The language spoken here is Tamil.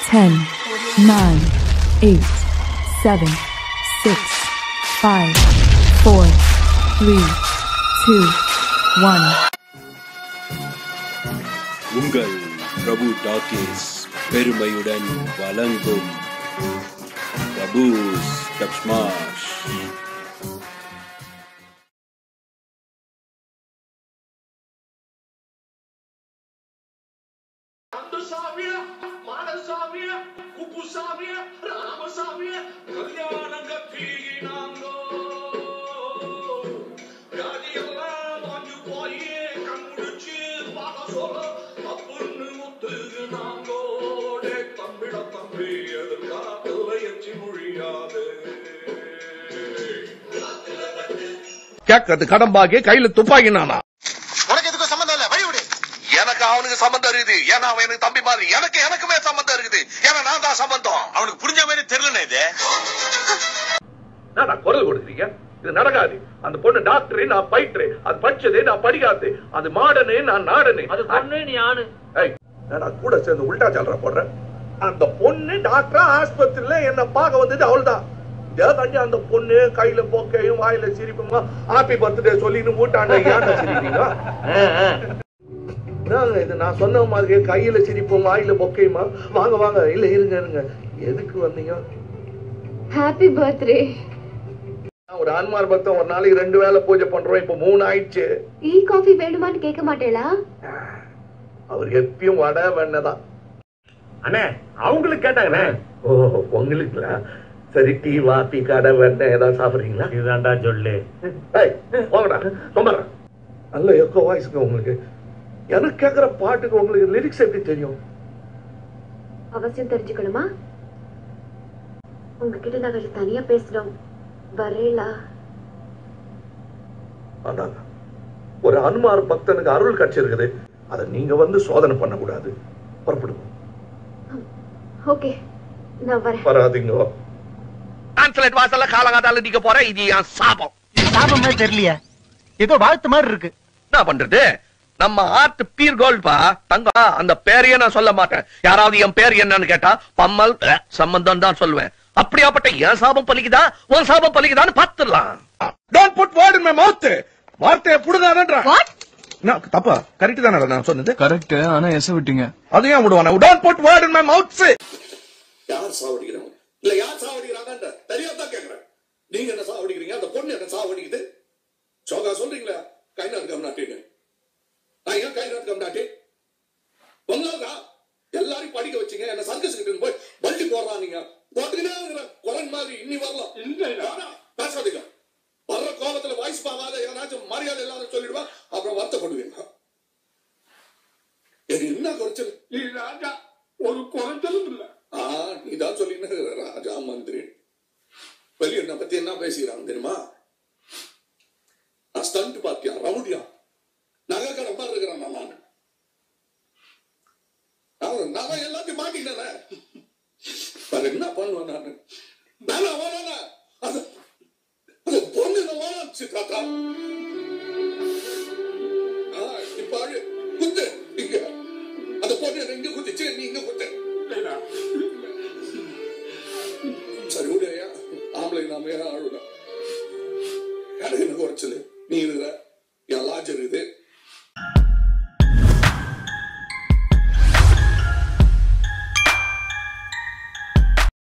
10, 9, 8, 7, 6, 5, 4, 3, 2, 1. உங்கள் பிரபு டாக்கீஸ் பெருமையுடன் வழங்கும் பிரபுஸ் டப்ஸ்மாஷ் கந்தசாமிய மாடசாமிய குப்புசாமிய ராமசாமிய கல்யாணம் கட்டினாங்கோ வியாதியெல்லாம் வாங்கி போய் கண் முடிச்சு பார்க்க சொல்ல தப்புன்னு முத்துனாங்கோ டே தம்பிட தம்பி எதிர்காலத்தில் எச்சி மொழியாது கேட்கறது கடம்பாக்கி கையில துப்பாக்கி நானா உனக்கு எதுக்கும் சம்மந்தம் இல்ல வழி விடு எனக்கு அவனுக்கு சம்பந்தம் இருக்குது ஏன்னா அவன் எனக்கு தம்பி மாதிரி எனக்கு எனக்குமே சம்பந்தம் இருக்குது ஏன்னா நான் தான் சம்பந்தம் அவனுக்கு புரிஞ்ச மாதிரி தெரியல இது நான் குரல் கொடுக்குறீங்க இது நடக்காது அந்த பொண்ணு டாக்டர் நான் பயிற்று அது படிச்சது நான் படிக்காது அது மாடனு நான் நாடனு அது பொண்ணு நீ ஆணு நான் கூட சேர்ந்து உல்டா சொல்ற போடுறேன் அந்த பொண்ணு டாக்டர் ஆஸ்பத்திரியில என்ன பார்க்க வந்தது அவள்தான் இதே தாண்டி அந்த பொண்ணு கையில பொக்கையும் வாயில சிரிப்புமா ஹாப்பி பர்த்டே சொல்லின்னு மூட்டாண்ட ஏன்டா சிரிப்பீங்க என்னங்க இது நான் சொன்ன மாதிரியே கையில சிரிப்பும் வாயில பொக்கையுமா வாங்க வாங்க இல்ல இருங்க இருங்க எதுக்கு வந்தீங்க ஹாப்பி பர்த்டே ஒரு ஆன்மார் பக்தம் ஒரு நாளைக்கு ரெண்டு வேளை பூஜை பண்றோம் இப்ப மூணு ஆயிடுச்சு டீ காஃபி வேணுமான்னு கேட்க மாட்டேளா அவர் எப்பயும் வடை வெண்ணதான் அண்ணே அவங்களுக்கு கேட்டாங்கண்ணே ஓ உங்களுக்குல சரி டீ வாப்பி கடை வெண்ணெய் ஏதாவது சாப்பிடுறீங்களா இதுதான்டா சொல்லு ஏய், போங்கடா சொம்பறேன் நல்ல எக்கோ வாய்ஸ்ங்க உங்களுக்கு எனக்கு கேக்குற பாட்டுக்கு உங்களுக்கு லிரிக்ஸ் எப்படி தெரியும் அவசியம் தெரிஞ்சுக்கணுமா உங்ககிட்ட நான் கொஞ்சம் தனியா பேசணும் வரேளா அதான் ஒரு அனுமார் பக்தனுக்கு அருள் கிடைச்சிருக்குது அதை நீங்க வந்து சோதனை பண்ணக்கூடாது புறப்படுங்க ஓகே நான் வரேன் வராதீங்க கான்சுலேட் வாசல்ல காலங்காத்தால நிக்க போற இது என் சாபம் சாபம் மாதிரி தெரியலையா ஏதோ வாழ்த்து மாதிரி இருக்கு என்ன பண்றது நம்ம ஆர்ட் பீர் கோல்ட்பா தங்கம் அந்த பேரையே நான் சொல்ல மாட்டேன் யாராவது என் பேர் என்னன்னு கேட்டா பம்மல் அஹ், சம்பந்தம் தான் சொல்லுவேன் அப்படியாப்பட்ட என் சாபம் பலிக்குதா உன் சாபம் பலிக்குதான்னு பாத்துடலாம் don't put word in my mouth வார்த்தையை புடுங்காதன்ற நான் தப்பா கரெக்ட் தானே நான் சொன்னது கரெக்ட் ஆனா எச விட்டீங்க அதையும் விடுவானே don't put word in my mouth யார் சாவடிக்கிறாங்க இல்ல யார் சாவடிக்கிறாங்கன்ற தெரியாதான் கேக்குறேன் நீங்க என்ன சாவடிக்கிறீங்க அந்த பொண்ணு என்ன சாவடிக்குது சோகா சொல்றீங்களா கைநாட்டு கம்நாட்டின்னு நான் ஏன் கைநாட்டு கம்நாட்டி உங்களாதா எல்லாரையும் படிக்க வச்சீங்க என்ன சர்க்கஸ் கிட்ட போய் பள்ளி போடுறான் நீங்க போட்டுக்கிட்டே இருக்கிற குரன் மாதிரி இன்னி வரலாம் வேணாம், பேசாதீங்க வர்ற கோபத்துல வாய்ஸ் பாவாத ஏதாச்சும் மரியாதை இல்லாத சொல்லிடுவா அப்புறம் வருத்தப்படுவீங்க இது என்ன குறைச்சல் நீ ராஜா ஒரு குறைச்சலும் இல்ல ஆ நீதான் சொல்லின்னு ராஜா மந்திரி வெளியே என்ன பத்தி என்ன பேசிக்கிறாங்க தெரியுமா நான் ஸ்டண்ட் பாத்தியா ரவுடியா நகைக்கடை மாதிரி இருக்கிறேன் நான் நான் நான் எல்லாத்தையும் மாட்டிக்கிட்டேன் வேற என்ன பண்ணுவேன் நானு நானா வேணானா அது அது பொண்ணு வேணாச்சு தாத்தா ஆ, இப்ப அழு. குத்து இங்க அந்த பொண்ணு இங்க குத்திச்சு நீ இங்க குத்து சரி விடையா ஆம்பளை நாம ஏன் அழுதான் எனக்கு என்ன குறைச்சல் நீ இருக்கிற என் லாட்ஜ் இருக்குது